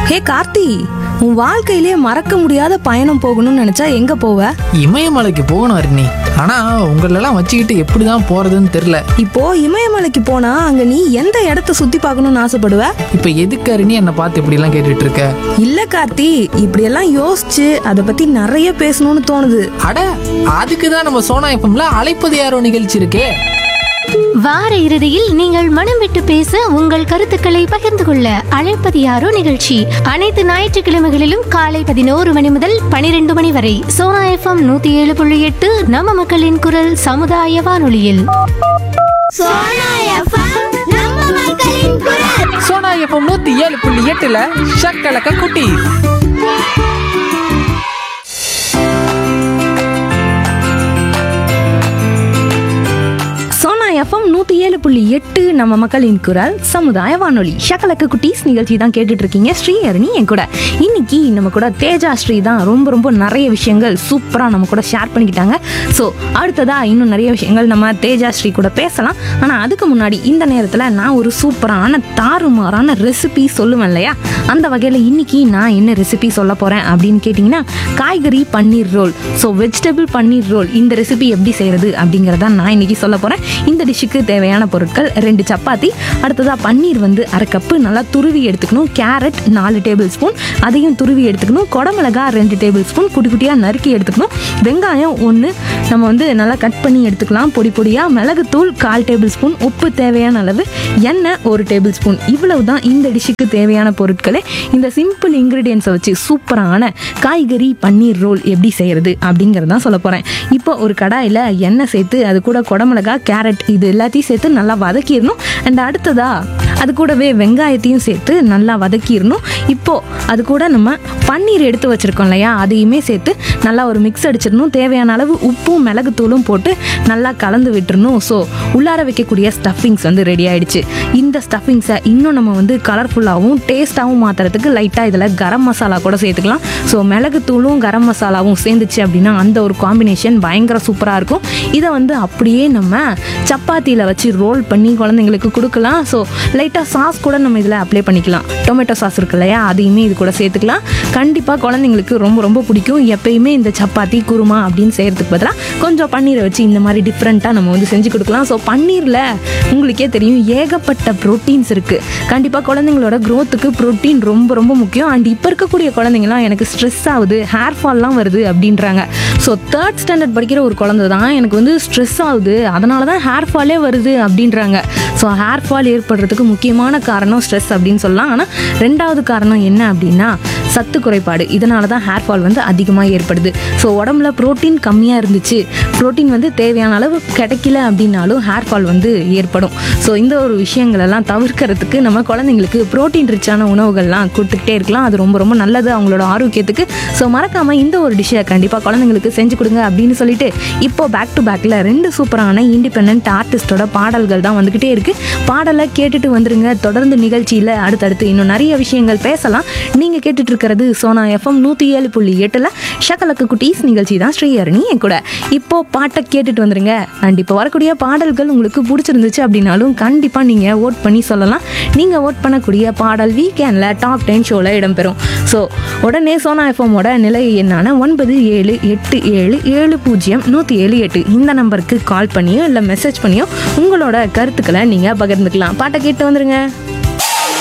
ஹே கார்த்தி உன் வாழ்க்கையிலே மறக்க முடியாத பயணம் போகணும்னு நினைச்சா எங்க போவ இமயமலைக்கு போகணும் அருணி ஆனா உங்களெல்லாம் வச்சுக்கிட்டு எப்படிதான் போறதுன்னு தெரியல இப்போ இமயமலைக்கு போனா அங்க நீ எந்த இடத்த சுத்தி பார்க்கணும்னு ஆசைப்படுவ இப்ப எதுக்கு அருணி என்னை பார்த்து இப்படி எல்லாம் கேட்டுட்டு இருக்க இல்ல கார்த்தி இப்படியெல்லாம் யோசிச்சு அதை பத்தி நிறைய பேசணும்னு தோணுது அட அதுக்கு தான் நம்ம சோனா எஃப்எம்ல அழைப்பது யாரோ நிகழ்ச்சி இருக்கே வார இறுதியில் நீங்கள் மனம் விட்டு பேச உங்கள் கருத்துக்களை பகிர்ந்து கொள்ள அழைப்பது யாரோ நிகழ்ச்சி அனைத்து ஞாயிற்றுக்கிழமைகளிலும் காலை பதினோரு மணி முதல் பனிரெண்டு மணி வரை சோனா எஃப்எம் நூத்தி ஏழு புள்ளி எட்டு நம்ம மக்களின் குரல் சமுதாய வானொலியில் சோனா எஃப்எம் நம்ம மக்களின் குரல் சோனா எஃப்எம் நூத்தி ஏழு புள்ளி எட்டுல ஷக்கலக்க குட்டி சோனா எஃப்எம் நூத்தி ஏழு புள்ளி எட்டு நம்ம மக்களின் குரல் சமுதாய வானொலி ஷக்கலக்கு குட்டீஸ் நிகழ்ச்சி தான் கேட்டுட்டு இருக்கீங்க ஸ்ரீ அருணி என் கூட இன்னைக்கு நம்ம கூட தேஜா ஸ்ரீ தான் ரொம்ப ரொம்ப நிறைய விஷயங்கள் சூப்பரா நம்ம கூட ஷேர் பண்ணிக்கிட்டாங்க ஸோ அடுத்ததா இன்னும் நிறைய விஷயங்கள் நம்ம தேஜா ஸ்ரீ கூட பேசலாம் ஆனா அதுக்கு முன்னாடி இந்த நேரத்துல நான் ஒரு சூப்பரான தாறுமாறான ரெசிபி சொல்லுவேன் இல்லையா அந்த வகையில் இன்னைக்கு நான் என்ன ரெசிபி சொல்ல போறேன் அப்படின்னு கேட்டிங்கன்னா காய்கறி paneer roll so vegetable paneer roll இந்த ரெசிபி எப்படி செய்யறது அப்படிங்கிறத நான் இன்னைக்கு சொல்ல போறேன் இந்த டிஷ்ஷுக்கு தேவையான பொருட்கள் ரெண்டு சப்பாத்தி அடுத்ததா பன்னீர் வந்து அரை கப்பு நல்லா துருவி எடுத்துக்கணும் கேரட் நாலு டேபிள் ஸ்பூன் அதையும் துருவி எடுத்துக்கணும் குடமிளகா ரெண்டு டேபிள் ஸ்பூன் குட்டி குட்டியாக நறுக்கி எடுத்துக்கணும் வெங்காயம் ஒன்று நம்ம வந்து நல்லா கட் பண்ணி எடுத்துக்கலாம் பொடி பொடியாக மிளகுத்தூள் கால் டேபிள் ஸ்பூன் உப்பு தேவையான அளவு எண்ணெய் ஒரு டேபிள் ஸ்பூன் இவ்வளவு தான் இந்த டிஷ்ஷுக்கு தேவையான பொருட்களே இந்த சிம்பிள் இன்க்ரீடியன்ஸை வச்சு சூப்பரான காய்கறி பன்னீர் ரோல் எப்படி செய்யறது அப்படிங்கிறதான் சொல்ல போகிறேன் இப்போ ஒரு கடாயில் எண்ணெய் சேர்த்து அது கூட குடமிளகா கேரட் இது எல்லாத்தையும் சேர்த்து நல்லா வதக்கிடணும் அண்ட் அடுத்ததா அது கூடவே வெங்காயத்தையும் சேர்த்து நல்லா வதக்கிடணும் இப்போ அது கூட நம்ம பன்னீர் எடுத்து வச்சிருக்கோம் இல்லையா அதையுமே சேர்த்து நல்லா ஒரு மிக்ஸ் அடிச்சிடணும் தேவையான அளவு உப்பும் மிளகுத்தூளும் போட்டு நல்லா கலந்து விட்டுறணும் ஸோ உள்ளார வைக்கக்கூடிய ஸ்டஃபிங்ஸ் வந்து ரெடி ஆயிடுச்சு இந்த ஸ்டஃபிங்ஸை இன்னும் நம்ம வந்து கலர்ஃபுல்லாகவும் டேஸ்ட்டாகவும் மாற்றுறதுக்கு லைட்டாக இதில் கரம் மசாலா கூட சேர்த்துக்கலாம் ஸோ மிளகுத்தூளும் கரம் மசாலாவும் சேர்ந்துச்சு அப்படின்னா அந்த ஒரு காம்பினேஷன் பயங்கர சூப்பராக இருக்கும் இதை வந்து அப்படியே நம்ம சப்பாத்தியில் வச்சு ரோல் பண்ணி குழந்தைங்களுக்கு கொடுக்கலாம் ஸோ லைட்டாக சாஸ் கூட நம்ம இதில் அப்ளை பண்ணிக்கலாம் டொமேட்டோ சாஸ் இருக்கு இல்லையா அதையுமே இது கூட சேர்த்துக்கலாம் கண்டிப்பாக குழந்தைங்களுக்கு ரொம்ப ரொம்ப பிடிக்கும் எப்பயுமே இந்த சப்பாத்தி குருமா அப்படின்னு செய்கிறதுக்கு பதிலாக கொஞ்சம் பன்னீரை வச்சு இந்த மாதிரி டிஃப்ரெண்ட்டாக நம்ம வந்து செஞ்சு கொடுக்கலாம் ஸோ பன்னீரில் உங்களுக்கே தெரியும் ஏகப்பட்ட ப்ரோட்டீன்ஸ் இருக்குது கண்டிப்பாக குழந்தைங்களோட க்ரோத்துக்கு ப்ரோட்டீன் ரொம்ப ரொம்ப முக்கியம் அண்ட் இப்போ இருக்கக்கூடிய குழந்தைங்களாம் எனக்கு ஸ்ட்ரெஸ் ஆகுது ஹேர் ஃபால்லாம் வருது அப்படின்றாங்க ஸோ தேர்ட் ஸ்டாண்டர்ட் படிக்கிற ஒரு குழந்தை தான் எனக்கு வந்து ஸ்ட்ரெஸ் ஆகுது அதனால தான் ஹேர் ஃபாலே வருது அப்படின்றாங்க ஸோ ஹேர் ஃபால் ஏற்படுறதுக்கு முக்கியமான காரணம் ஸ்ட்ரெஸ் அப்படின்னு சொல்லலாம் ஆனால் ரெண்டாவது காரணம் என்ன அப்படின்னா சத்து குறைபாடு இதனால தான் ஹேர் ஃபால் வந்து அதிகமாக ஏற்படுது ஸோ உடம்புல புரோட்டீன் கம்மியாக இருந்துச்சு புரோட்டீன் வந்து தேவையான அளவு கிடைக்கல அப்படின்னாலும் ஹேர் ஃபால் வந்து ஏற்படும் ஸோ இந்த ஒரு விஷயங்கள் எல்லாம் தவிர்க்கிறதுக்கு நம்ம குழந்தைங்களுக்கு புரோட்டீன் ரிச்சான உணவுகள்லாம் கொடுத்துக்கிட்டே இருக்கலாம் அது ரொம்ப ரொம்ப நல்லது அவங்களோட ஆரோக்கியத்துக்கு ஸோ மறக்காமல் இந்த ஒரு டிஷ்ஷை கண்டிப்பாக குழந்தைங்களுக்கு செஞ்சு கொடுங்க அப்படின்னு சொல்லிட்டு இப்போ பேக் டு பேக்கில் ரெண்டு சூப்பரான இண்டிபெண்ட் ஆர்டிஸ்டோட பாடல்கள் தான் வந்துக்கிட்டே இருக்கு பாடலை கேட்டுட்டு வந்துருங்க தொடர்ந்து நிகழ்ச்சியில் அடுத்தடுத்து இன்னும் நிறைய விஷயங்கள் பேசலாம் நீங்கள் கேட்டுட்டு இருக்கிறது சோனா எஃப்எம் நூற்றி ஏழு புள்ளி எட்டில் ஷக்கலக்கு குட்டீஸ் நிகழ்ச்சி தான் ஸ்ரீஹரணி என் கூட இப்போ பாட்டை கேட்டுட்டு வந்துருங்க அண்ட் இப்போ வரக்கூடிய பாடல்கள் உங்களுக்கு பிடிச்சிருந்துச்சு அப்படின்னாலும் கண்டிப்பாக நீங்கள் ஓட் பண்ணி சொல்லலாம் நீங்கள் ஓட் பண்ணக்கூடிய பாடல் வீக்கெண்டில் டாப் டென் ஷோவில் இடம்பெறும் ஸோ உடனே சோனா எஃப்எம்மோட நிலை என்னான ஒன்பது ஏழு எட்டு ஏழு ஏழு பூஜ்ஜியம் நூற்றி ஏழு எட்டு இந்த நம்பருக்கு கால் பண்ணியோ இல்லை மெசேஜ் பண்ணியோ உங்களோட கருத்துக்களை நீங்கள் பகிர்ந்துக்கலாம் பாட்டை கேட்டு வந்துருங்க